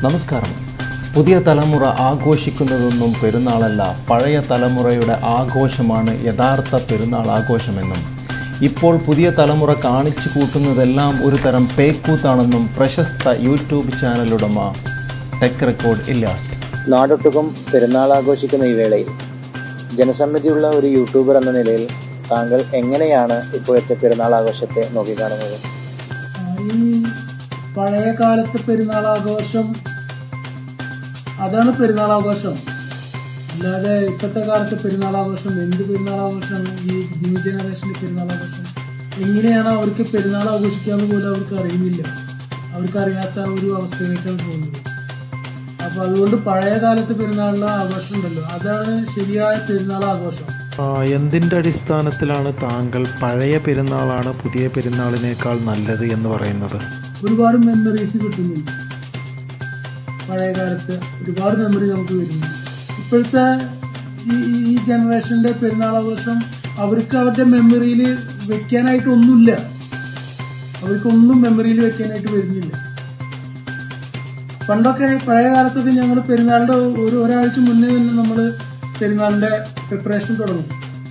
നമസ്കാരം പുതിയ തലമുറ ആഘോഷിക്കുന്നതൊന്നും പെരുന്നാളല്ല പഴയ തലമുറയുടെ ആഘോഷമാണ് യഥാർത്ഥ പെരുന്നാൾ ആഘോഷമെന്നും ഇപ്പോൾ പുതിയ തലമുറ കാണിച്ചു കൂട്ടുന്നതെല്ലാം ഒരു തരം പേക്കൂത്താണെന്നും പ്രശസ്ത യൂട്യൂബ് ചാനലുടമ ടെക് റെക്കോർഡ് ഇല്ലാസ് നാടൊട്ടുക്കും പെരുന്നാൾ ആഘോഷിക്കുന്ന ഈ വേളയിൽ ജനസമ്മതിയുള്ള ഒരു യൂട്യൂബർ എന്ന നിലയിൽ താങ്കൾ എങ്ങനെയാണ് ഇപ്പോഴത്തെ പെരുന്നാൾ ആഘോഷത്തെ നോക്കിക്കാണുന്നത് ഈ പഴയ കാലത്തെ പെരുന്നാൾ ആഘോഷം അതാണ് പെരുന്നാൾ ആഘോഷം അല്ലാതെ ഇപ്പോഴത്തെ കാലത്തെ പെരുന്നാൾ ആഘോഷം എന്ത് പെരുന്നാൾ ആഘോഷമാണ് ഈ ന്യൂ ജനറേഷൻ്റെ പെരുന്നാൾ ആഘോഷം എങ്ങനെയാണ് അവർക്ക് പെരുന്നാൾ ആഘോഷിക്കാന്ന് പോലും അവർക്ക് അറിയുന്നില്ല അവർക്ക് അറിയാത്ത ഒരു അവസ്ഥയിലേക്കാണ് പോകുന്നത് അപ്പൊ അതുകൊണ്ട് പഴയ കാലത്തെ പെരുന്നാളിലെ ആഘോഷം ഉണ്ടല്ലോ അതാണ് ശരിയായ പെരുന്നാൾ ആഘോഷം എന്തിൻ്റെ അടിസ്ഥാനത്തിലാണ് താങ്കൾ പഴയ പെരുന്നാളാണ് പുതിയ പെരുന്നാളിനേക്കാൾ നല്ലത് എന്ന് പറയുന്നത് ഒരുപാട് മെമ്മറീസ് കിട്ടുന്നുണ്ട് പഴയ കാലത്ത് ഒരുപാട് മെമ്മറി നമുക്ക് വരുന്നു ഇപ്പോഴത്തെ ഈ ഈ ജനറേഷന്റെ പെരുന്നാൾ ആഘോഷം അവർക്ക് അവരുടെ മെമ്മറിയിൽ വെക്കാനായിട്ട് ഒന്നുമില്ല അവർക്കൊന്നും മെമ്മറിയിൽ വെക്കാനായിട്ട് വരുന്നില്ല പണ്ടൊക്കെ പഴയ കാലത്തൊക്കെ ഞങ്ങൾ പെരുന്നാളിന്റെ ഒരു ഒരാഴ്ച മുന്നേ തന്നെ നമ്മൾ പെരുന്നാളിന്റെ പ്രിപ്പറേഷൻ തുടങ്ങും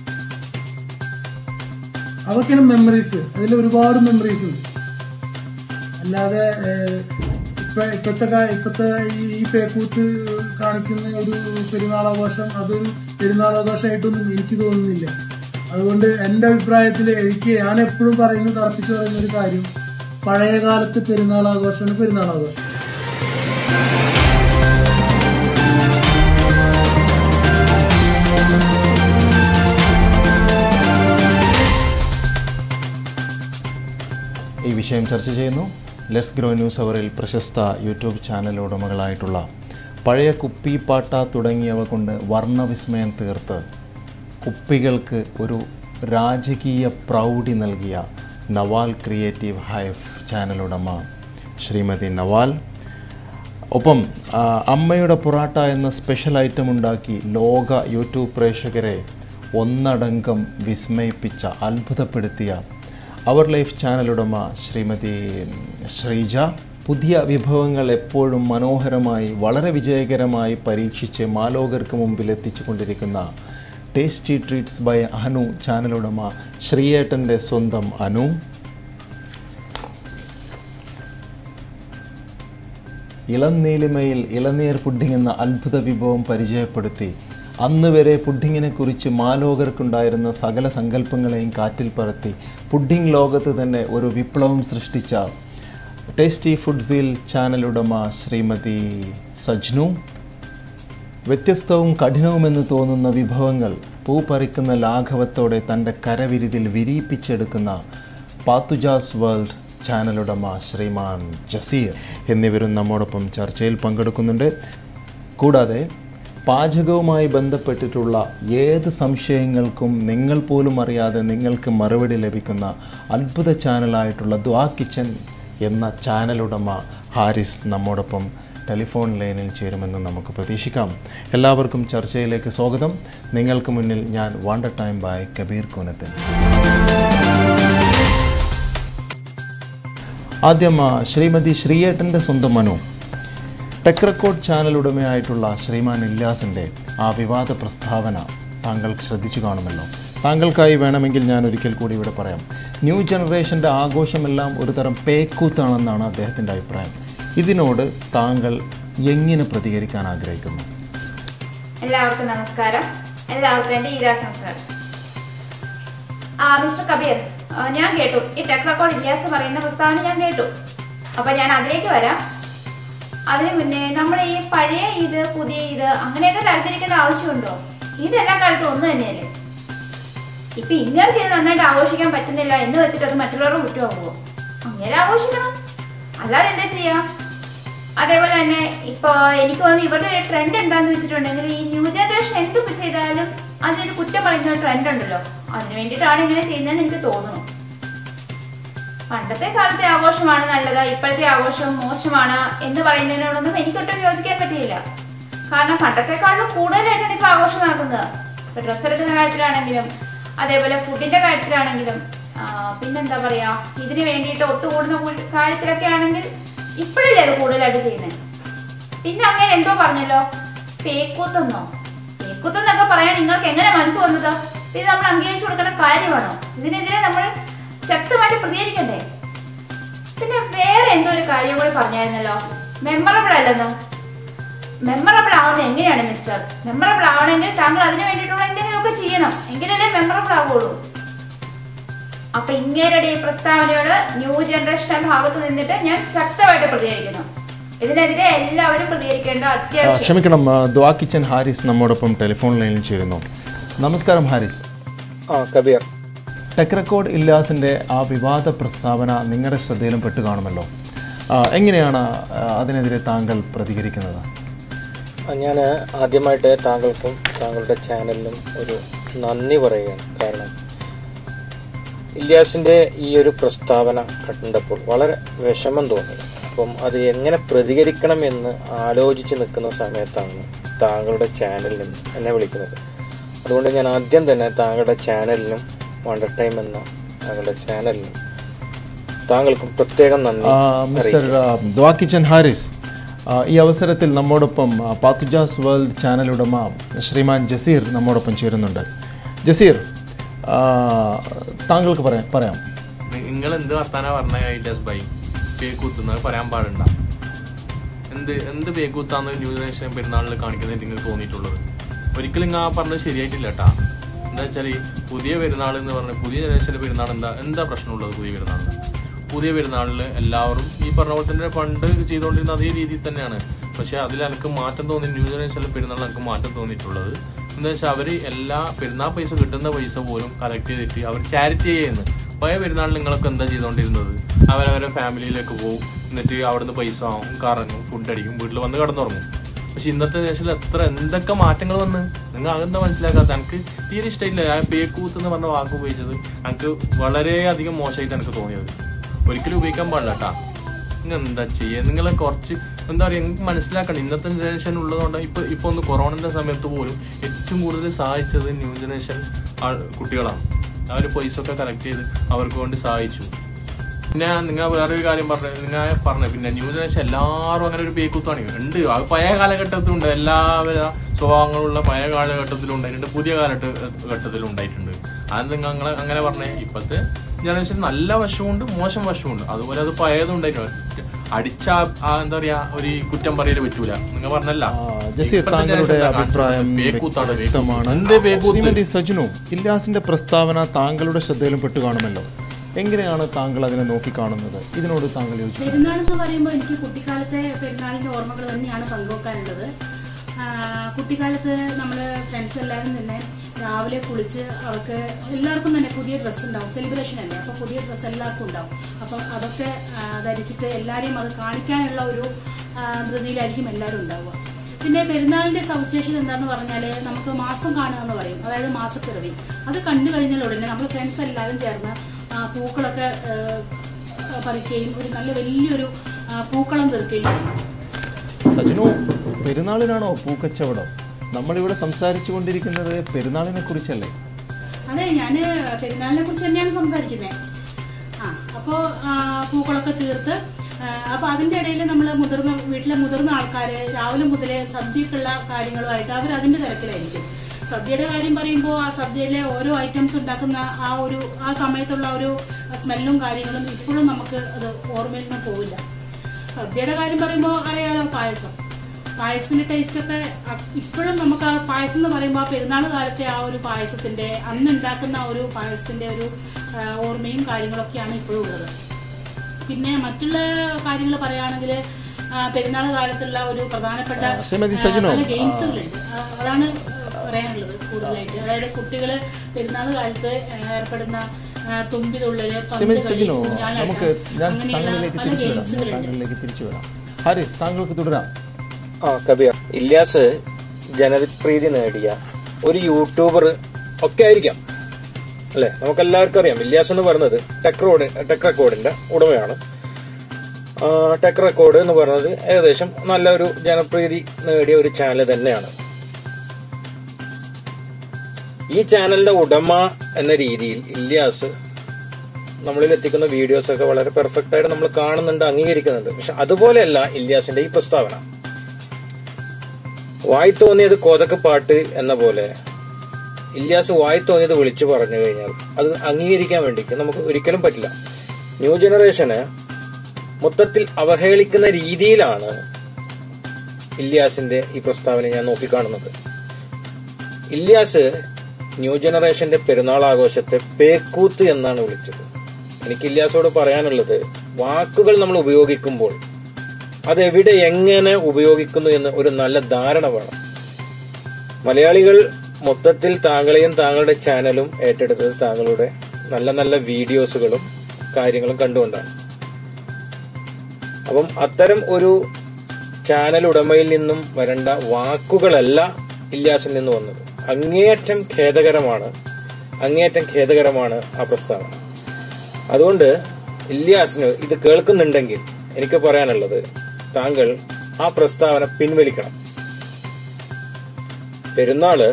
അതൊക്കെയാണ് മെമ്മറീസ് അതിൽ ഒരുപാട് മെമ്മറീസ് ഉണ്ട് അല്ലാതെ ഏഹ്, ഇപ്പൊ ഇപ്പത്തെ കാ- ഇപ്പത്തെ ഈ ഈ പേക്കൂത്ത് കാണിക്കുന്ന ഒരു പെരുന്നാളാഘോഷം അതൊരു പെരുന്നാളാഘോഷമായിട്ടൊന്നും എനിക്ക് തോന്നുന്നില്ല അതുകൊണ്ട് എൻ്റെ അഭിപ്രായത്തിൽ എനിക്ക് ഞാൻ എപ്പോഴും പറയുന്നത് തറപ്പിച്ച് പറയുന്ന ഒരു കാര്യം പഴയ കാലത്ത് പെരുന്നാളാഘോഷമാണ് പെരുന്നാളാഘോഷം ഈ വിഷയം ചർച്ച ചെയ്യുന്നു ലെറ്റ്സ് ഗ്രോ ന്യൂസ് അവറിൽ പ്രശസ്ത യൂട്യൂബ് ചാനൽ ഉടമകളായിട്ടുള്ള പഴയ കുപ്പിപ്പാട്ട തുടങ്ങിയവ കൊണ്ട് വർണ്ണവിസ്മയം തീർത്ത് കുപ്പികൾക്ക് ഒരു രാജകീയ പ്രൗഢി നൽകിയ നവാൽ ക്രിയേറ്റീവ് ഹൈഫ് ചാനൽ ഉടമ ശ്രീമതി നവാൽ ഒപ്പം ആ, അമ്മയുടെ പൊറാട്ട എന്ന സ്പെഷ്യൽ ഐറ്റം ഉണ്ടാക്കി ലോക യൂട്യൂബ് പ്രേക്ഷകരെ ഒന്നടങ്കം വിസ്മയിപ്പിച്ച അത്ഭുതപ്പെടുത്തിയ അവർ ലൈഫ് ചാനലുടമ ശ്രീമതി ശ്രീജ പുതിയ വിഭവങ്ങൾ എപ്പോഴും മനോഹരമായി വളരെ വിജയകരമായി പരീക്ഷിച്ച് മാലോകർക്ക് മുമ്പിൽ എത്തിച്ചുകൊണ്ടിരിക്കുന്ന ടേസ്റ്റി ട്രീറ്റ്സ് ബൈ അനു ചാനലുടമ ശ്രീയേട്ടൻ്റെ സ്വന്തം അനു ഇളം നീലിമയിൽ ഇളനീർ പുഡിംഗ് എന്ന അത്ഭുത വിഭവം പരിചയപ്പെടുത്തി അന്ന് വരെ പുഡിങ്ങിനെ കുറിച്ച് മാലോകർക്കുണ്ടായിരുന്ന സകല സങ്കല്പങ്ങളെയും കാറ്റിൽ പറത്തി പുഡിംഗ് ലോകത്ത് തന്നെ ഒരു വിപ്ലവം സൃഷ്ടിച്ച ടേസ്റ്റി ഫുഡ്സിൽ ചാനലുടമ ശ്രീമതി സജ്നു വ്യത്യസ്തവും കഠിനവുമെന്ന് തോന്നുന്ന വിഭവങ്ങൾ പൂ പറിക്കുന്ന ലാഘവത്തോടെ തൻ്റെ കരവിരുതിൽ വിരിയിപ്പിച്ചെടുക്കുന്ന പാത്തുജാസ് വേൾഡ് ചാനലുടമ ശ്രീമാൻ ജസീർ എന്നിവരും നമ്മോടൊപ്പം ചർച്ചയിൽ പങ്കെടുക്കുന്നുണ്ട് കൂടാതെ പാചകവുമായി ബന്ധപ്പെട്ടിട്ടുള്ള ഏത് സംശയങ്ങൾക്കും നിങ്ങൾ പോലും അറിയാതെ നിങ്ങൾക്ക് മറുപടി ലഭിക്കുന്ന അത്ഭുത ചാനലായിട്ടുള്ള ദ്വാ കിച്ചൻ എന്ന ചാനലുടമ ഹാരിസ് നമ്മോടൊപ്പം ടെലിഫോൺ ലൈനിൽ ചേരുമെന്ന് നമുക്ക് പ്രതീക്ഷിക്കാം എല്ലാവർക്കും ചർച്ചയിലേക്ക് സ്വാഗതം നിങ്ങൾക്ക് മുന്നിൽ ഞാൻ wander time by Kabeer Koonathan ആദ്യം ആ, ശ്രീമതി ശ്രീയേട്ടൻ്റെ സ്വന്തം മനു ടെക് റെക്കോർഡ് ചാനൽ ഉടമയായിട്ടുള്ള ശ്രീമാൻ ഇല്ലാസിൻ്റെ ആ വിവാദ പ്രസ്താവന താങ്കൾ ശ്രദ്ധിച്ചു കാണുമല്ലോ താങ്കൾക്കായി വേണമെങ്കിൽ ഞാൻ ഒരിക്കൽ കൂടി ഇവിടെ പറയാം ന്യൂ ജനറേഷൻ്റെ ആഘോഷമെല്ലാം ഒരു തരം പേക്കൂത്താണെന്നാണ് അദ്ദേഹത്തിൻ്റെ അഭിപ്രായം ഇതിനോട് താങ്കൾ എങ്ങനെ പ്രതികരിക്കാൻ ആഗ്രഹിക്കുന്നു എല്ലാവർക്കും നമസ്കാരം എല്ലാവർക്കും എൻ്റെ ഈരാശംസകൾ ആ മിസ്റ്റർ കബീർ ആ, ഞാൻ കേട്ടു ഈ ടെക് റെക്കോർഡ് ഇല്ലാസ് പറയുന്ന പ്രസ്താവന ഞാൻ കേട്ടു അപ്പൊ ഞാൻ അതിലേക്ക് വരാം അതിനു മുന്നേ നമ്മൾ ഈ പഴയ ഇത് പുതിയ ഇത് അങ്ങനെയൊക്കെ തരത്തിരിക്കേണ്ട ആവശ്യമുണ്ടോ ഇതെല്ലാം കാലത്തും ഒന്ന് തന്നെയല്ലേ ഇപ്പൊ ഇങ്ങൾക്ക് ഇത് നന്നായിട്ട് ആഘോഷിക്കാൻ പറ്റുന്നില്ല എന്ന് വെച്ചിട്ട് അത് മറ്റുള്ളവരുടെ കുറ്റമാകുമോ അങ്ങനെ ആഘോഷിക്കണം അല്ലാതെ എന്താ ചെയ്യാം അതേപോലെ തന്നെ ഇപ്പൊ എനിക്ക് തോന്നുന്നു ഇവരുടെ ഒരു ട്രെൻഡ് എന്താന്ന് വെച്ചിട്ടുണ്ടെങ്കിൽ ഈ ന്യൂ ജനറേഷൻ എന്ത് ചെയ്താലും അതിനൊരു കുറ്റം പറയുന്ന ട്രെൻഡ് ഉണ്ടല്ലോ അതിന് വേണ്ടിയിട്ടാണ് ഇങ്ങനെ ചെയ്യുന്നതെന്ന് എനിക്ക് തോന്നുന്നു പണ്ടത്തെ കാലത്തെ ആഘോഷമാണ് നല്ലത് ഇപ്പോഴത്തെ ആഘോഷം മോശമാണ് എന്ന് പറയുന്നതിനോടൊന്നും എനിക്കൊട്ടും യോജിക്കാൻ പറ്റിയില്ല കാരണം പണ്ടത്തെക്കാളും കൂടുതലായിട്ടാണ് ഇപ്പൊ ആഘോഷം നടക്കുന്നത് ഇപ്പൊ ഡ്രസ്സ് എടുക്കുന്ന കാര്യത്തിലാണെങ്കിലും അതേപോലെ ഫുഡിന്റെ കാര്യത്തിലാണെങ്കിലും ആ, പിന്നെന്താ പറയാ ഇതിന് വേണ്ടിയിട്ട് ഒത്തുകൂടുന്ന കൂ- കാര്യത്തിലൊക്കെ ആണെങ്കിൽ ഇപ്പോഴല്ലേ അത് കൂടുതലായിട്ട് ചെയ്യുന്നത് പിന്നെ അങ്ങനെ എന്തോ പറഞ്ഞല്ലോ പേക്കൂത്തെന്നോ പേക്കൂത്തെന്നൊക്കെ പറയാൻ നിങ്ങൾക്ക് എങ്ങനെ മനസ്സ് വന്നത് ഇത് നമ്മൾ അംഗീകരിച്ചു കൊടുക്കേണ്ട കാര്യമാണോ ഇതിനെതിരെ നമ്മൾ ശക്തമായിട്ട് പ്രതികരിക്കണ്ടേ പിന്നെ വേറെ എന്തോ ഒരു കാര്യം കൂടി പറഞ്ഞായിരുന്നല്ലോ മെമ്മറബിൾ അല്ലെന്ന് മെമ്മറബിൾ ആവുന്നത് എങ്ങനെയാണ് മിസ്റ്റർ മെമ്മറബിൾ ആവണമെങ്കിൽ താങ്കൾ അതിന് വേണ്ടിയിട്ടുള്ള എന്തെങ്കിലുമൊക്കെ ചെയ്യണം എങ്കിലല്ലേ മെമ്മറബിൾ ആവുള്ളൂ അപ്പൊ ഇങ്ങേരുടെ ഈ പ്രസ്താവനയോട് ന്യൂ ജനറേഷന്റെ ഭാഗത്ത് നിന്നിട്ട് ഞാൻ ശക്തമായിട്ട് പ്രതികരിക്കുന്നു ഇതിനെതിരെ എല്ലാവരും പ്രതികരിക്കേണ്ട ആ, അത്യാവശ്യം ക്ഷമിക്കണം ആ, ദ്വാ കിച്ചൻ ഹാരിസ് നമ്മോടൊപ്പം ടെലിഫോൺ ലൈനിൽ ചേരുന്നു നമസ്കാരം ഹാരിസ് ആ കബീർ ടെക് റെക്കോർഡ് ഇല്ലാസിൻ്റെ ആ വിവാദ പ്രസ്താവന നിങ്ങളുടെ ശ്രദ്ധയിലും പെട്ട് കാണുമല്ലോ ആ, എങ്ങനെയാണ് ആ, അതിനെതിരെ താങ്കൾ പ്രതികരിക്കുന്നത് ഞാൻ ആദ്യമായിട്ട് താങ്കൾക്കും താങ്കളുടെ ചാനലിനും ഒരു നന്ദി പറയുകയാണ് കാരണം ഇല്യാസിന്റെ ഈ ഒരു പ്രസ്താവന കണ്ടപ്പോൾ വളരെ വിഷമം തോന്നി അപ്പം അത് എങ്ങനെ പ്രതികരിക്കണം എന്ന് ആലോചിച്ച് നിൽക്കുന്ന സമയത്താണ് താങ്കളുടെ ചാനലിൽ നിന്ന് എന്നെ വിളിക്കുന്നത് അതുകൊണ്ട് ഞാൻ ആദ്യം തന്നെ താങ്കളുടെ ചാനലിനും വണ്ടർ ടൈം എന്ന താങ്കളുടെ ചാനലിനും താങ്കൾക്കും പ്രത്യേകം നന്ദി ആ, മിസ്റ്റർ ആ, ദ്വാ കിച്ചൻ ഹാരിസ് ആ, ഈ അവസരത്തിൽ നമ്മോടൊപ്പം ആ, പാത്തുജാസ് വേൾഡ് ചാനൽ ഉടമ ശ്രീമാൻ ജസീർ നമ്മോടൊപ്പം ചേരുന്നുണ്ട് ജസീർ ആ, താങ്കൾക്ക് പറയാം പറയാം നിങ്ങൾ എന്ത് വർത്താനാ പറഞ്ഞ ഇല്ലാസ് ബൈ പേക്കൂത്തുന്നത് പറയാൻ പാടുണ്ട എന്ത് എന്ത് പേക്കൂത്താന്ന് ന്യൂ ജനറേഷൻ പെരുന്നാളിൽ കാണിക്കുന്നത് നിങ്ങൾക്ക് തോന്നിയിട്ടുള്ളത് ഒരിക്കലും നിങ്ങൾ ആ പറഞ്ഞത് ശരിയായിട്ടില്ല കേട്ടാ എന്താ വെച്ചാൽ പുതിയ പെരുന്നാൾ എന്ന് പറഞ്ഞാൽ പുതിയ ജനറേഷൻ്റെ പെരുന്നാൾ എന്താ എന്താ പ്രശ്നമുള്ളത് പുതിയ പെരുന്നാളിന് പുതിയ പെരുന്നാളിൽ എല്ലാവരും ഈ പറഞ്ഞ പോലെ തന്നെ പണ്ട് ചെയ്തുകൊണ്ടിരുന്ന അതേ രീതിയിൽ തന്നെയാണ് പക്ഷെ അതിൽ എനിക്ക് മാറ്റം തോന്നി ന്യൂ ജനറേഷനിലെ പെരുന്നാളിൽ എനിക്ക് മാറ്റം തോന്നിയിട്ടുള്ളത് എന്താ വെച്ചാൽ അവർ എല്ലാ പെരുന്നാൾ പൈസ കിട്ടുന്ന പൈസ പോലും കളക്ട് ചെയ്തിട്ട് അവർ ചാരിറ്റി ചെയ്യുന്നു പഴയ പെരുന്നാളിൽ നിങ്ങളൊക്കെ എന്താ ചെയ്തുകൊണ്ടിരുന്നത് അവരവരെ ഫാമിലിയിലേക്ക് പോകും എന്നിട്ട് അവിടുന്ന് പൈസ വാങ്ങും കറങ്ങും ഫുഡ് അടിക്കും വീട്ടിൽ വന്ന് കിടന്നുറങ്ങും പക്ഷെ ഇന്നത്തെ ദേശത്തിൽ എത്ര എന്തൊക്കെ മാറ്റങ്ങൾ വന്ന് നിങ്ങൾ അതെന്താ മനസ്സിലാക്കാത്ത എനിക്ക് തീരെ ഇഷ്ടമില്ല ആ പേക്കൂത്ത് എന്ന് പറഞ്ഞ വാക്ക് ഉപയോഗിച്ചത് എനിക്ക് വളരെയധികം മോശമായിട്ട് എനിക്ക് തോന്നിയത് ഒരിക്കലും ഉപയോഗിക്കാൻ പാടില്ല കേട്ടാ നിങ്ങൾ എന്താ ചെയ്യുക നിങ്ങൾ കുറച്ച് എന്താ പറയുക നിങ്ങൾക്ക് മനസ്സിലാക്കണം ഇന്നത്തെ ജനറേഷൻ ഉള്ളതുകൊണ്ട് ഇപ്പൊ ഇപ്പൊ ഒന്ന് കൊറോണന്റെ സമയത്ത് പോലും ഏറ്റവും കൂടുതൽ സഹായിച്ചത് ന്യൂ ജനറേഷൻ കുട്ടികളാണ് അവർ പൈസ ഒക്കെ കളക്ട് ചെയ്ത് അവർക്ക് വേണ്ടി സഹായിച്ചു പിന്നെ നിങ്ങൾ വേറൊരു കാര്യം പറഞ്ഞു നിങ്ങൾ പറഞ്ഞു പിന്നെ ന്യൂ ജനറേഷൻ എല്ലാവരും അങ്ങനെ ഒരു പേക്കുത്താണ് ഉണ്ട് അത് പഴയ കാലഘട്ടത്തിലുണ്ട് എല്ലാവിധ സ്വഭാവങ്ങളുള്ള പഴയ കാലഘട്ടത്തിലും ഉണ്ടായിട്ടുണ്ട് പുതിയ കാലഘട്ട ഘട്ടത്തിലും ഉണ്ടായിട്ടുണ്ട് അത് നിങ്ങൾ അങ്ങനെ അങ്ങനെ പറഞ്ഞേ ഇപ്പോഴത്തെ ജനറേഷൻ നല്ല വശമുണ്ട് മോശം വശമുണ്ട് അതുപോലെ അത് പഴയതുണ്ടായിരുന്നു അടിച്ച ആ- ആ എന്താ പറയാ ഒരു കുറ്റം പറയല് പറ്റൂല നിങ്ങൾ പറഞ്ഞല്ല ആ, ജസീർ ഇപ്പോഴത്തെ താങ്കളുടെ generation എന്താ അഭിപ്രായം കാണിച്ചത്? പേക്കൂത്താണ് പേക്കൂത്ത്. വ്യക്തമാണ് എന്ത് പേക്കൂത്ത് ശ്രീമതി സജ്നു ഇല്ലാസിന്റെ പ്രസ്താവന താങ്കളുടെ ശ്രദ്ധയിലും പെട്ട് കാണുമല്ലോ എങ്ങനെയാണ് താങ്കൾ അതിനെ നോക്കിക്കാണുന്നത് ഇതിനോട് താങ്കൾ യോജിക്കുന്നു പെരുന്നാൾ എന്ന് പറയുമ്പോൾ എനിക്ക് കുട്ടിക്കാലത്തെ പെരുന്നാളിന്റെ ഓർമ്മകൾ തന്നെയാണ് പങ്കുവെക്കാനുള്ളത് ആ, കുട്ടിക്കാലത്ത് നമ്മൾ ഫ്രണ്ട്സ് എല്ലാവരും തന്നെ രാവിലെ കുളിച്ച് അവർക്ക് എല്ലാവർക്കും തന്നെ പുതിയ ഡ്രസ്സ് ഉണ്ടാവും സെലിബ്രേഷൻ അല്ലേ അപ്പോൾ പുതിയ ഡ്രസ്സ് എല്ലാവർക്കും ഉണ്ടാവും അപ്പം അതൊക്കെ ആ, ധരിച്ചിട്ട് എല്ലാവരെയും അത് കാണിക്കാനുള്ള ഒരു ആ, ധൃതിയിലായിരിക്കും എല്ലാവരും ഉണ്ടാവുക പിന്നെ പെരുന്നാളിന്റെ സവിശേഷത എന്താന്ന് പറഞ്ഞാൽ നമുക്ക് മാസം കാണുക എന്ന് പറയും അതായത് മാസപ്പിറവി അത് കണ്ടു കഴിഞ്ഞാൽ ഉടനെ നമ്മൾ ഫ്രണ്ട്സ് എല്ലാവരും ചേർന്ന് ആ, പൂക്കളൊക്കെ ആ, പറിക്കുകയും ഒരു നല്ല വലിയൊരു ആ, പൂക്കളം തീർക്കുകയും ചെയ്യും സജ്നു പെരുന്നാളിനാണോ പൂക്കച്ചവടം നമ്മളിവിടെ സംസാരിച്ചു കൊണ്ടിരിക്കുന്നത് പെരുന്നാളിനെ കുറിച്ചല്ലേ അതെ ഞാന് പെരുന്നാളിനെ കുറിച്ച് തന്നെയാണ് സംസാരിക്കുന്നത് ആ അപ്പോ ആ, പൂക്കളൊക്കെ തീർത്ത് ആ, അപ്പൊ അതിന്റെ ഇടയിൽ നമ്മൾ മുതിർന്ന വീട്ടിലെ മുതിർന്ന ആൾക്കാര് രാവിലെ മുതലേ സദ്യക്കുള്ള കാര്യങ്ങളുമായിട്ട് അവർ അതിന്റെ തിരക്കിലായിരിക്കും സദ്യയുടെ കാര്യം പറയുമ്പോൾ ആ സദ്യയിലെ ഓരോ ഐറ്റംസ് ഉണ്ടാക്കുന്ന ആ ഒരു ആ സമയത്തുള്ള ഒരു സ്മെല്ലും കാര്യങ്ങളും ഇപ്പോഴും നമുക്ക് അത് ഓർമ്മയിൽ നിന്ന് പോവില്ല സദ്യയുടെ കാര്യം പറയുമ്പോൾ അറിയാലോ പായസം പായസത്തിന്റെ ടേസ്റ്റ് ഒക്കെ അ- ഇപ്പോഴും നമുക്ക് ആ പായസം എന്ന് പറയുമ്പോൾ ആ പെരുന്നാൾ കാലത്തെ ആ ഒരു പായസത്തിന്റെ അന്ന് ഉണ്ടാക്കുന്ന ആ ഒരു പായസത്തിന്റെ ഒരു ആ, ഓർമ്മയും കാര്യങ്ങളൊക്കെയാണ് ഇപ്പോഴും ഉള്ളത് പിന്നെ മറ്റുള്ള കാര്യങ്ങൾ പറയുകയാണെങ്കിൽ പെരുന്നാൾ കാലത്തുള്ള ഒരു പ്രധാനപ്പെട്ട ആ, ശ്രീമതി ആ, സജിനോ, പല ഗെയിംസുകളുണ്ട് ആ, അതാണ് പറയാനുള്ളത് കൂടുതലായിട്ട് അതായത് കുട്ടികൾ പെരുന്നാൾ കാലത്ത് ഏർപ്പെടുന്ന ആ, തുമ്പിതുള്ളല് പന്ത് ശ്രീമതി കളി, സജിനോ ഊഞ്ഞാലാട്ടം, നമുക്ക് ഞാൻ അങ്ങനെയുള്ള താങ്കളിലേക്ക് പല തിരിച്ചു വരാം ഗെയിംസുകളുണ്ട് താങ്കളിലേക്ക് തിരിച്ചു വരാം ഹാരിസ് താങ്കൾക്ക് തുടരാം ആ കബീർ ഇല്യാസ് ജനപ്രീതി നേടിയ ഒരു യൂട്യൂബർ ഒക്കെ ആയിരിക്കാം അല്ലെ നമുക്കെല്ലാവർക്കും അറിയാം ഇല്യാസ് എന്ന് പറയുന്നത് ടെക് റോഡ് ടെക് റെക്കോർഡിന്റെ ഉടമയാണ് ആ, ടെക് റെക്കോർഡ് എന്ന് പറയുന്നത് ഏകദേശം നല്ലൊരു ജനപ്രീതി നേടിയ ഒരു ചാനൽ തന്നെയാണ് ഈ ചാനലിന്റെ ഉടമ എന്ന രീതിയിൽ ഇല്യാസ് നമ്മളിൽ എത്തിക്കുന്ന വീഡിയോസ് ഒക്കെ വളരെ പെർഫെക്റ്റ് ആയിട്ട് നമ്മൾ കാണുന്നുണ്ട് അംഗീകരിക്കുന്നുണ്ട് പക്ഷെ അതുപോലെയല്ല ഇല്യാസിന്റെ ഈ പ്രസ്താവന വായി തോന്നിയത് കോതക്ക് പാട്ട് എന്ന പോലെ ഇല്യാസ് വായി തോന്നിയത് വിളിച്ചു പറഞ്ഞു കഴിഞ്ഞാൽ അത് അംഗീകരിക്കാൻ വേണ്ടിക്ക് നമുക്ക് ഒരിക്കലും പറ്റില്ല ന്യൂ ജനറേഷന് മൊത്തത്തിൽ അവഹേളിക്കുന്ന രീതിയിലാണ് ഇല്യാസിന്റെ ഈ പ്രസ്താവന ഞാൻ നോക്കിക്കാണുന്നത് ഇല്യാസ് ന്യൂ ജനറേഷന്റെ പെരുന്നാൾ ആഘോഷത്തെ പേക്കൂത്ത് എന്നാണ് വിളിച്ചത് എനിക്ക് ഇല്യാസോട് പറയാനുള്ളത് വാക്കുകൾ നമ്മൾ ഉപയോഗിക്കുമ്പോൾ അതെവിടെ എങ്ങനെ ഉപയോഗിക്കുന്നു എന്ന് ഒരു നല്ല ധാരണ വേണം മലയാളികൾ മൊത്തത്തിൽ താങ്കളെയും താങ്കളുടെ ചാനലും ഏറ്റെടുത്തത് താങ്കളുടെ നല്ല നല്ല വീഡിയോസുകളും കാര്യങ്ങളും കണ്ടുകൊണ്ടാണ് അപ്പം അത്തരം ഒരു ചാനൽ ഉടമയിൽ നിന്നും വരേണ്ട വാക്കുകളല്ല ഇല്യാസിൽ നിന്ന് വന്നത് അങ്ങേയറ്റം ഖേദകരമാണ് അങ്ങേയറ്റം ഖേദകരമാണ് ആ പ്രസ്താവന അതുകൊണ്ട് ഇല്യാസിന് ഇത് കേൾക്കുന്നുണ്ടെങ്കിൽ എനിക്ക് പറയാനുള്ളത് താങ്കൾ ആ പ്രസ്താവന പിൻവലിക്കണം പെരുന്നാള്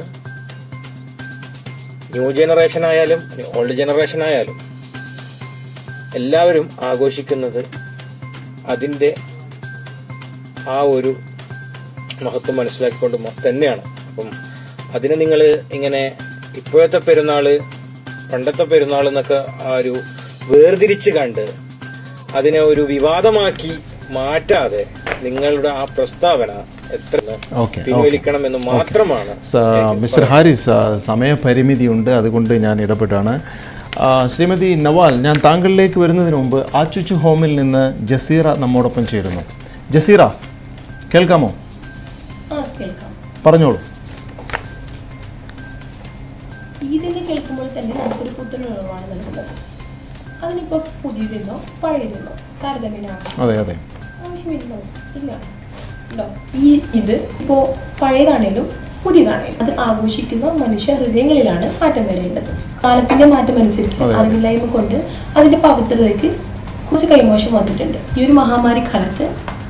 ന്യൂ ജനറേഷൻ ആയാലും ഓൾഡ് ജനറേഷൻ ആയാലും എല്ലാവരും ആഘോഷിക്കുന്നത് അതിന്റെ ആ ഒരു മഹത്വം മനസ്സിലാക്കിക്കൊണ്ട് മ- തന്നെയാണ് അപ്പം അതിനെ നിങ്ങൾ ഇങ്ങനെ ഇപ്പോഴത്തെ പെരുന്നാള് പണ്ടത്തെ പെരുന്നാൾ എന്നൊക്കെ ആ ഒരു വേർതിരിച്ച് കണ്ട് അതിനെ ഒരു വിവാദമാക്കി മാറ്റാതെ നിങ്ങളുടെ ആ പ്രസ്താവന എത്ര ഓക്കെ പിൻവലിക്കണം എന്ന് മാത്രമാണ് സ- മിസ്റ്റർ ഹാരിസ് ആ, സമയപരിമിതിയുണ്ട് അതുകൊണ്ട് ഞാൻ ഇടപെട്ടാണ് ആ, ശ്രീമതി നവാൽ ഞാൻ താങ്കളിലേക്ക് വരുന്നതിന് മുമ്പ് ആച്ചുച്ചു ഹോമിൽ നിന്ന് ജസീറ നമ്മോടൊപ്പം ചേരുന്നു ജസീറ കേൾക്കാമോ ആ കേൾക്കാം പറഞ്ഞോളൂ ഈദിനെ കേൾക്കുമ്പോൾ തന്നെ നമുക്കൊരു പുത്തനുണർവാണ് നൽകുന്നത് അതിനിപ്പോൾ പുതിയതെന്നോ പഴയതെന്നോ താരതമ്യേന ആവശ്യം അതെ അതെ ആവശ്യമില്ലല്ലോ ഇല്ല ഉണ്ടോ ഈ ഇത് ഇപ്പോൾ പഴയതാണേലും പുതിയതാണേലും അത് ആഘോഷിക്കുന്ന മനുഷ്യ ഹൃദയങ്ങളിലാണ് മാറ്റം വരേണ്ടത് കാലത്തിന്റെ മാറ്റം അനുസരിച്ച് അറിവില്ലായ്മ കൊണ്ട് അതിന്റെ പവിത്രതയ്ക്ക് കുറച്ച് കൈമോശം വന്നിട്ടുണ്ട് ഈ ഒരു മഹാമാരി കാലത്ത്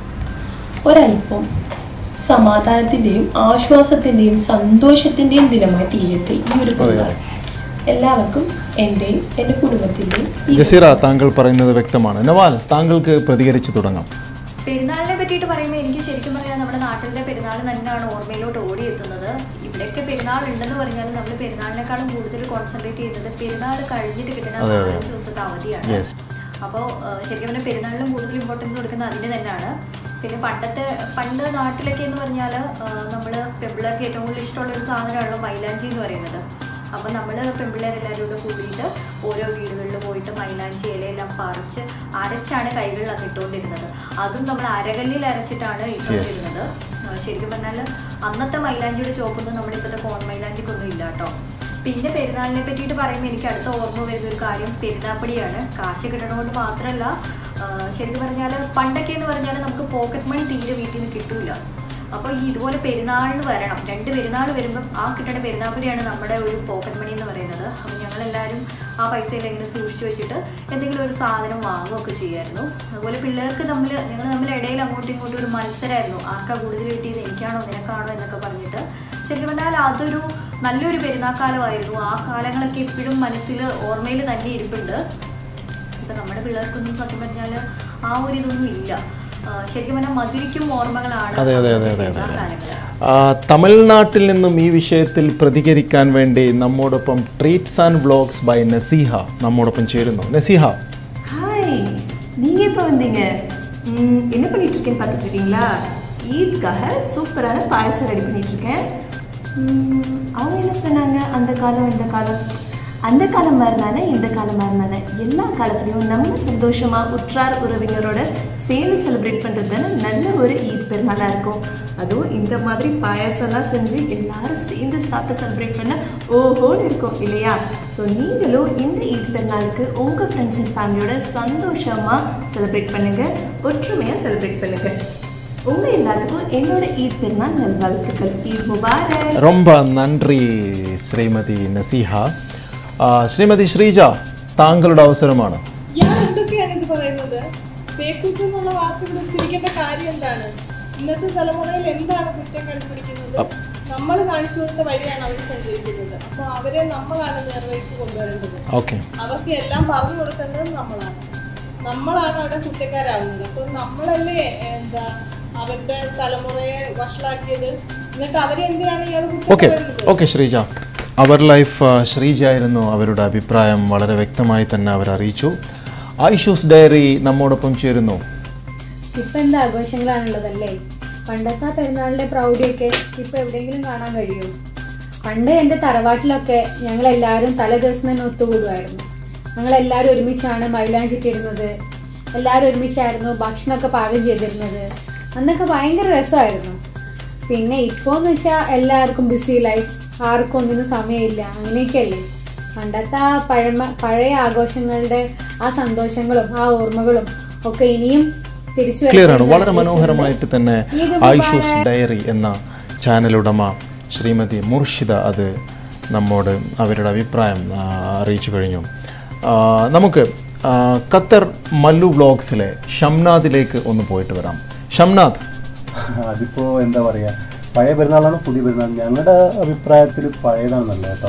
ഒരല്പം സമാധാനത്തിന്റെയും ആശ്വാസത്തിന്റെയും സന്തോഷത്തിന്റെയും ദിനമായി തീരട്ടെ ഈ ഒരു പെരുന്നാൾ എല്ലാവർക്കും എന്റെയും എന്റെ കുടുംബത്തിന്റെയും ഈ ജസീറ താങ്കൾ പറയുന്നത് വ്യക്തമാണ് നവാൽ താങ്കൾക്ക് പ്രതികരിച്ചു തുടങ്ങാം പെരുന്നാളിനെ പറ്റിയിട്ട് പറയുമ്പോൾ എനിക്ക് ശരിക്കും പറയാം നമ്മുടെ നാട്ടിലെ പെരുന്നാൾ തന്നെയാണ് ഓർമ്മയിലോട്ട് ഓടിയെത്തുന്നത് ഇവിടെയൊക്കെ പെരുന്നാൾ ഉണ്ടെന്ന് പറഞ്ഞാൽ നമ്മൾ പെരുന്നാളിനേക്കാളും കൂടുതൽ കോൺസെൻട്രേറ്റ് ചെയ്യുന്നത് പെരുന്നാൾ കഴിഞ്ഞിട്ട് കിട്ടുന്ന നാലഞ്ച് ദിവസത്തെ അവധിയാണ് Yes. അപ്പോൾ ശരിക്കും പറഞ്ഞാൽ പെരുന്നാളിനും കൂടുതൽ ഇമ്പോർട്ടൻസ് കൊടുക്കുന്നത് അതിന് തന്നെയാണ് പിന്നെ പണ്ടത്തെ പണ്ട് നാട്ടിലൊക്കെ എന്ന് പറഞ്ഞാൽ നമ്മൾ പെമ്പിളർക്ക് ഏറ്റവും കൂടുതൽ ഇഷ്ടമുള്ള ഒരു സാധനമാണല്ലോ മൈലാഞ്ചി എന്ന് പറയുന്നത് അപ്പം നമ്മൾ പെമ്പിള്ളേരെല്ലാവരും കൂടെ കൂടിയിട്ട് ഓരോ വീടുകളിൽ പോയിട്ട് മൈലാഞ്ചി ഇലയെല്ലാം പറിച്ച് അരച്ചാണ് കൈകളിൽ അത് ഇട്ടുകൊണ്ടിരുന്നത് അതും നമ്മൾ അരകല്ലിൽ അരച്ചിട്ടാണ് ഇട്ടുകൊണ്ടിരുന്നത് ആ, ശരിക്കും പറഞ്ഞാൽ അന്നത്തെ മൈലാഞ്ചിയുടെ ചോപ്പൊന്നും നമ്മളിപ്പോഴത്തെ കോൺ മൈലാഞ്ചിക്കൊന്നും ഇല്ല കേട്ടോ പിന്നെ പെരുന്നാളിനെ പറ്റിയിട്ട് പറയുമ്പോൾ എനിക്ക് അടുത്ത ഓർമ്മ വരുന്ന ഒരു കാര്യം പെരുന്നാപ്പടിയാണ് കാശ് കിട്ടണതുകൊണ്ട് മാത്രമല്ല ആ, ശരിക്കും പറഞ്ഞാൽ പണ്ടൊക്കെ എന്ന് പറഞ്ഞാൽ നമുക്ക് പോക്കറ്റ് മണി തീരെ വീട്ടിൽ നിന്ന് കിട്ടൂല അപ്പോൾ ഈ ഇതുപോലെ പെരുന്നാളിന് വരണം രണ്ട് പെരുന്നാൾ വരുമ്പം ആ കിട്ടുന്ന പെരുന്നാപ്പടിയാണ് നമ്മുടെ ഒരു പോക്കറ്റ് മണി എന്ന് പറയുന്നത് അപ്പോൾ ഞങ്ങളെല്ലാവരും ആ പൈസയെല്ലാം ഇങ്ങനെ സൂക്ഷിച്ചു വെച്ചിട്ട് എന്തെങ്കിലും ഒരു സാധനം വാങ്ങുകയൊക്കെ ചെയ്യുമായിരുന്നു അതുപോലെ പിള്ളേർക്ക് തമ്മിൽ ഞങ്ങൾ തമ്മിൽ ഇടയിൽ അങ്ങോട്ടും ഇങ്ങോട്ടും ഒരു മത്സരമായിരുന്നു ആർക്കാ കൂടുതൽ കിട്ടിയത് എനിക്കാണോ നിനക്കാണോ എന്നൊക്കെ പറഞ്ഞിട്ട് ശരിക്കും പറഞ്ഞാൽ അതൊരു നല്ലൊരു പെരുന്നാക്കാലമായിരുന്നു ആ കാലങ്ങളൊക്കെ ഇപ്പോഴും മനസ്സിൽ ഓർമ്മയിൽ തന്നെ ഇരിപ്പുണ്ട് ഇപ്പം നമ്മുടെ പിള്ളേർക്കൊന്നും സത്യം പറഞ്ഞാൽ ആ ഒരു ഇതൊന്നും ഇല്ല ആ, ശരിക്കും പറഞ്ഞാൽ മധുരിക്കും ഓർമ്മകളാണ് അതെ, അതെ, അതെ, അതെ, അതെ. പെരുന്നാൾക്കാലങ്ങൾ. ആ, തമിഴ്നാട്ടിൽ നിന്നും ഈ വിഷയത്തിൽ പ്രതികരിക്കാൻ വേണ്ടി നമ്മോടൊപ്പം treats and vlogs by Naseeha നമ്മോടൊപ്പം ചേരുന്നു നസീഹ ஹாய் நீங்க எப்போ வந்தீங்க ம், என்ன பண்ணிட்டு இருக்கேன்னு பார்த்துட்டு இருக்கீங்களா ஈத்காக சூப்பரான பாயசம் ரெடி பண்ணிட்டு இருக்கேன் ம், அவங்க என்ன சொன்னாங்க அந்த காலம் இந்த காலம் அந்த காலம் மாதிரி தானே இந்த காலம் மாதிரி தானே எல்லா காலத்துலேயும் நம்ம சந்தோஷமா உற்றார் உறவினரோட சேர்ந்து செலிப்ரேட் பண்ணுறது தானே நல்ல ஒரு ஈத் பெருநாளாக இருக்கும் அதுவும் இந்த மாதிரி பாயாசம்லாம் செஞ்சு எல்லாரும் சேர்ந்து சாப்பிட்டு செலிப்ரேட் பண்ண ஓஹோன்னு இருக்கும் இல்லையா ஸோ நீங்களும் இந்த ஈத் பெருநாளுக்கு உங்கள் ஃப்ரெண்ட்ஸ் அண்ட் ஃபேமிலியோட சந்தோஷமாக செலிப்ரேட் பண்ணுங்கள் ஒற்றுமையாக செலிப்ரேட் பண்ணுங்கள் உங்கள் எல்லாத்துக்கும் என்னோட ஈத் பெருநாள் நல்வாழ்த்துக்கள் ஈத் முபாரக் ரொம்ப നന്ദി ശ്രീമതി നസീഹ ആ, ശ്രീമതി ശ്രീജ താങ്കളുടെ അവസരമാണ് ഞാൻ എന്തൊക്കെയാണ് ഇത് പറയുന്നത് പേക്കൂത്ത് എന്നുള്ള വാക്കുകൾ ഉച്ചരിക്കേണ്ട കാര്യം എന്താണ് ഇന്നത്തെ തലമുറയിൽ എന്താണ് കുറ്റം കണ്ടുപിടിക്കുന്നത് നമ്മൾ കാണിച്ചു കൊടുത്ത വഴിയാണ് അവർ സഞ്ചരിക്കുന്നത് അപ്പൊ അവരെ നമ്മളാണ് നേർവഴിക്ക് കൊണ്ടുവരേണ്ടത് ഓക്കെ അവർക്ക് എല്ലാം പറഞ്ഞു കൊടുക്കേണ്ടത് നമ്മളാണ് നമ്മളാണ് അവിടെ കുറ്റക്കാരാകുന്നത് അപ്പൊ നമ്മളല്ലേ എന്താ അവരുടെ തലമുറയെ വഷളാക്കിയത് എന്നിട്ട് അവരെ എന്തിനാണ് ഇയാൾ ഓക്കെ ഓക്കെ ശ്രീജ അവർ ലൈഫ് ആ, ശ്രീജ ആയിരുന്നു അവരുടെ അഭിപ്രായം വളരെ വ്യക്തമായി തന്നെ അവർ അറിയിച്ചു ഐഷൂസ് ഡയറി നമ്മോടൊപ്പം ചേരുന്നു ഇപ്പൊ എന്താ ആഘോഷങ്ങളാണുള്ളതല്ലേ പണ്ടത്തെ ആ പെരുന്നാളിന്റെ പ്രൗഢിയൊക്കെ ഇപ്പൊ എവിടെയെങ്കിലും കാണാൻ കഴിയുമോ പണ്ട് എന്റെ തറവാട്ടിലൊക്കെ ഞങ്ങൾ എല്ലാവരും തലേ ദിവസം തന്നെ ഒത്തുകൂടുമായിരുന്നു ഞങ്ങൾ എല്ലാവരും ഒരുമിച്ചാണ് മൈലാഞ്ചി ഇട്ടിരുന്നത് എല്ലാവരും ഒരുമിച്ചായിരുന്നു ഭക്ഷണമൊക്കെ പാകം ചെയ്തിരുന്നത് അന്നൊക്കെ ഭയങ്കര രസമായിരുന്നു പിന്നെ ഇപ്പോന്ന് വെച്ചാൽ എല്ലാവർക്കും ബിസി ലൈഫ് ആർക്കും ഒന്നിനും സമയമില്ല അങ്ങനെയൊക്കെയല്ലേ പണ്ടത്തെ ആ പഴമ പഴയ ആഘോഷങ്ങളുടെ ആ സന്തോഷങ്ങളും ആ ഓർമ്മകളും ഒക്കെ ഇനിയും തിരിച്ചു ക്ലിയർ ആണ് വരട്ടെ വളരെ എന്ന് മനോഹരമായിട്ട് തന്നെ ഈദ് ഐഷൂസ് ഡയറി എന്ന ചാനൽ ഉടമ ശ്രീമതി മുർഷിദ അത് നമ്മോട് അവരുടെ അഭിപ്രായം ആ, അറിയിച്ചു കഴിഞ്ഞു ആ, നമുക്ക് ആ, ഖത്തർ മല്ലു വ്ളോഗ്സിലെ ഷംനാദിലേക്ക് ഒന്ന് പോയിട്ട് വരാം ഷംനാദ് അതിപ്പോ എന്താ പറയാ പഴയ പെരുന്നാളാണ് പുതിയ പെരുന്നാൾ ഞങ്ങളുടെ അഭിപ്രായത്തിൽ പഴയതാണ് നല്ലത് കേട്ടോ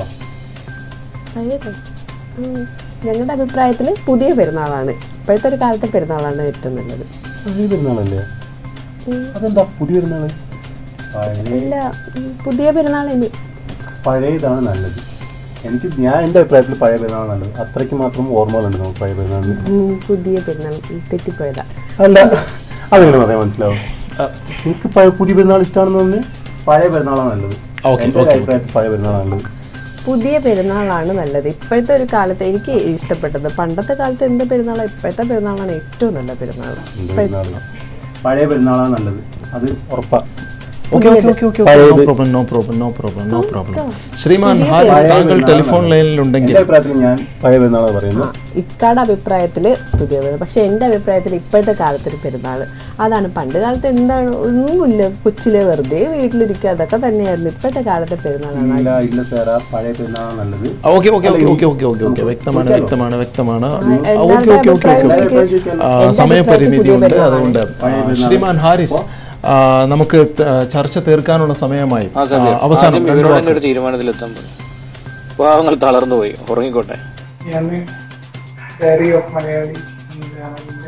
പഴയത് ഉം. ഞങ്ങളുടെ അഭിപ്രായത്തിൽ പുതിയ പെരുന്നാളാണ് ഇപ്പോഴത്തെ ഒരു കാലത്തെ പെരുന്നാളാണ് ഏറ്റവും നല്ലത് പഴയ പെരുന്നാളല്ലേ അതെന്താ പുതിയ പെരുന്നാള് പഴയ ഇല്ല ഉം, പുതിയ പെരുന്നാളിന് പഴയതാണ് നല്ലത് എനിക്ക് ഞാൻ എൻ്റെ അഭിപ്രായത്തിൽ പഴയ പെരുന്നാളാണ് നല്ലത് അത്രയ്ക്ക് മാത്രം ഓർമ്മകളുണ്ട് നമുക്ക് പഴയ പെരുന്നാളിന് ഉം, പുതിയ പെരുന്നാൾ ഉം, തെറ്റിപ്പോയതാ അല്ല അതെങ്ങനെ പറയാൻ മനസ്സിലാവും എനിക്ക് പഴയ- പുതിയ പെരുന്നാൾ ഇഷ്ടമാണെന്ന് പറഞ്ഞ് പഴയ പെരുന്നാളാണ് നല്ലത് ഓക്കേ, എൻ്റെ ഒരു ഓക്കേ, അഭിപ്രായത്തിൽ പഴയ പെരുന്നാളാണ് നല്ലത് പുതിയ പെരുന്നാളാണ് നല്ലത് ഇപ്പോഴത്തെ ഒരു കാലത്ത് എനിക്ക് ഇഷ്ടപ്പെട്ടത് പണ്ടത്തെ കാലത്ത് എന്ത് പെരുന്നാളാണ് ഇപ്പോഴത്തെ പെരുന്നാളാണ് ഏറ്റവും നല്ല പെരുന്നാൾ എന്ത് പെരുന്നാളാണ് പഴയ പെരുന്നാളാണ് നല്ലത് അത് ഉറപ്പാ okay okay okay okay no problem no problem no problem no problem Shriman Haris താങ്കൾ ടെലിഫോൺ ലൈനിലുണ്ടെങ്കിൽ എൻ്റെ അഭിപ്രായത്തിൽ ഞാൻ പഴയ പെരുന്നാളാണ് പറയുന്നത് ഇക്കാടെ അഭിപ്രായത്തിൽ പുതിയ പെരുന്നാൾ പക്ഷെ എൻ്റെ അഭിപ്രായത്തിൽ ഇപ്പോഴത്തെ കാലത്തൊരു പെരുന്നാൾ അതാണ് പണ്ട് കാലത്ത് എന്താണ് ഒന്നുമില്ല കൊച്ചിലെ വെറുതെ വീട്ടിലിരിക്കുക അതൊക്കെ തന്നെയായിരുന്നു ഇപ്പോഴത്തെ കാലത്തെ പെരുന്നാളാണ് ഇല്ല ഇല്ല സാറാ പഴയ പെരുന്നാളാണ് നല്ലത് okay okay okay okay okay okay okay വ്യക്തമാണ് വ്യക്തമാണ് വ്യക്തമാണ് എല്ലാവരുടെ ഓക്കെ ഓക്കെ ഓക്കെ അഭിപ്രായം ഓക്കെ എനിക്ക് ആ, എൻ്റെ സമയപരിമിതി അഭിപ്രായത്തിൽ ഉണ്ട് പുതിയ അതുകൊണ്ട് പഴയ ആ, പെരുന്നാൾ. ശ്രീമാൻ ഹാരിസ് ആ, നമുക്ക് ത- ചർച്ച തീർക്കാനുള്ള സമയമായി ആ, കബീർ, ആ, അവസാനം ആദ്യം രണ്ട് ഇവരോട് വാക്ക്. ഒരു തീരുമാനത്തിലെത്താൻ പോയി പാവങ്ങൾ തളർന്നു പോയി ഉറങ്ങിക്കോട്ടെ ഞാൻ ഡയറി ഓഫ് മലയാളി എന്ന ചാനലിൻ്റെ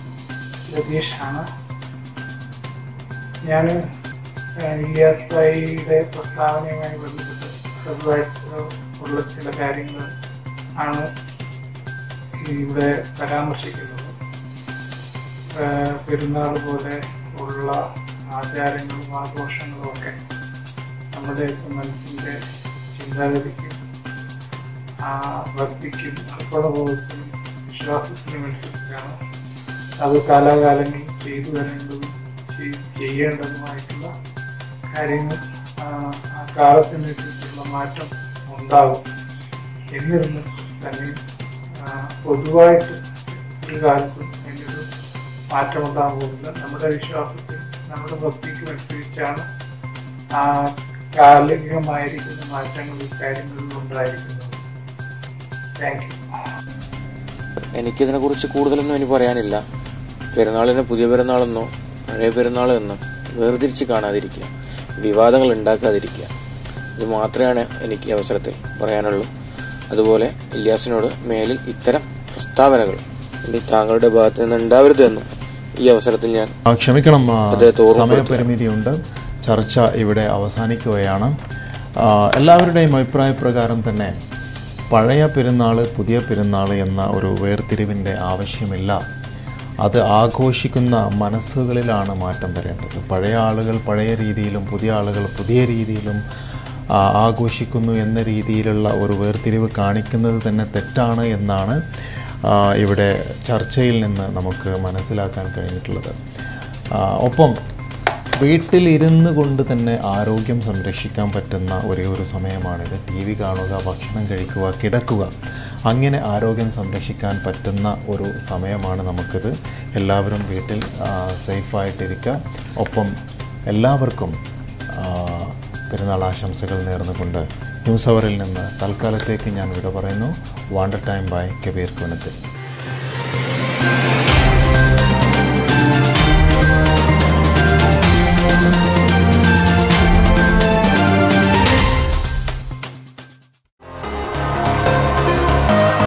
രതീഷാണ് ഞാൻ ഇലിയാസ് ഭായിയുടെ പ്രസ്താവനയുമായി ബന്ധപ്പെട്ട് ചെറുതായിട്ട് ഉള്ള ചില കാര്യങ്ങൾ ആണ് ഇവിടെ പരാമർശിക്കുന്നത് ഏഹ് പെരുന്നാൾ പോലെ ഉള്ള ആചാരങ്ങളും ആഘോഷങ്ങളും ഒക്കെ നമ്മുടെ മനസ്സിൻ്റെ ചിന്താഗതിക്കും ആ ഭക്തിക്കും അർപ്പണബോധത്തിനും വിശ്വാസത്തിനും അനുസരിച്ചാണ് അത് കാലാകാലങ്ങളിൽ ചെയ്തു വരേണ്ടതും ചെയ്- ചെയ്യേണ്ടതുമായിട്ടുള്ള കാര്യങ്ങൾ ആ, ആ കാലത്തിനനുസരിച്ചുള്ള മാറ്റം ഉണ്ടാകും എന്നിരുന്നു തന്നെ ആ, പൊതുവായിട്ട് ഒരു കാലത്തും അതിനൊരു മാറ്റം ഉണ്ടാകാൻ പോകുന്നില്ല നമ്മുടെ വിശ്വാസത്തിൽ നമ്മുടെ ഭക്തിക്കും അനുസരിച്ചാണ് ആ കാലികമായിരിക്കുന്ന മാറ്റങ്ങൾ ഇക്കാര്യങ്ങളിൽ ഉണ്ടായിരിക്കുന്നത് താങ്ക് യു എനിക്കിതിനെ കുറിച്ച് കൂടുതലൊന്നും എനിക്ക് പറയാനില്ല പെരുന്നാളിന് പുതിയ പെരുന്നാളെന്നോ പഴയ പെരുന്നാൾ എന്നോ വേർതിരിച്ച് കാണാതിരിക്കുക വിവാദങ്ങൾ ഉണ്ടാക്കാതിരിക്കുക ഇത് മാത്രമാണ് എനിക്ക് ഈ അവസരത്തിൽ പറയാനുള്ളൂ അതുപോലെ ഇല്യാസിനോട് മേലിൽ ഇത്തരം പ്രസ്താവനകൾ ഇനി താങ്കളുടെ ഭാഗത്ത് നിന്ന് ഉണ്ടാവരുതെന്നും ഈ അവസരത്തിൽ ഞാൻ ആ, ക്ഷമിക്കണം ആ, അദ്ദേഹത്തെ ഓർമ്മപ്പെടുത്തുകയാണ്. സമയപരിമിതിയുണ്ട് ചർച്ച ഇവിടെ അവസാനിക്കുകയാണ് ആ, എല്ലാവരുടെയും അഭിപ്രായ പ്രകാരം തന്നെ പഴയ പെരുന്നാൾ പുതിയ പെരുന്നാൾ എന്ന ഒരു വേർതിരിവിൻ്റെ ആവശ്യമില്ല അത് ആഘോഷിക്കുന്ന മനസ്സുകളിലാണ് മാറ്റം വരേണ്ടത് പഴയ ആളുകൾ പഴയ രീതിയിലും പുതിയ ആളുകൾ പുതിയ രീതിയിലും ആ, ആഘോഷിക്കുന്നു എന്ന രീതിയിലുള്ള ഒരു വേർതിരിവ് കാണിക്കുന്നത് തന്നെ തെറ്റാണ് എന്നാണ് ആ, ഇവിടെ ചർച്ചയിൽ നിന്ന് നമുക്ക് മനസ്സിലാക്കാൻ കഴിഞ്ഞിട്ടുള്ളത് ആ, ഒപ്പം വീട്ടിലിരുന്ന് കൊണ്ട് തന്നെ ആരോഗ്യം സംരക്ഷിക്കാൻ പറ്റുന്ന ഒരേ ഒരു സമയമാണിത് ടി വി കാണുക ഭക്ഷണം കഴിക്കുക കിടക്കുക അങ്ങനെ ആരോഗ്യം സംരക്ഷിക്കാൻ പറ്റുന്ന ഒരു സമയമാണ് നമുക്കിത് എല്ലാവരും വീട്ടിൽ സേഫായിട്ടിരിക്കുക ഒപ്പം എല്ലാവർക്കും ആ, പെരുന്നാൾ ആശംസകൾ നേർന്നുകൊണ്ട് ന്യൂസ് അവറിൽ നിന്ന് തൽക്കാലത്തേക്ക് ഞാൻ വിട പറയുന്നു വാണ്ടർ ടൈം ബൈ കബീർ കുനത്തിൽ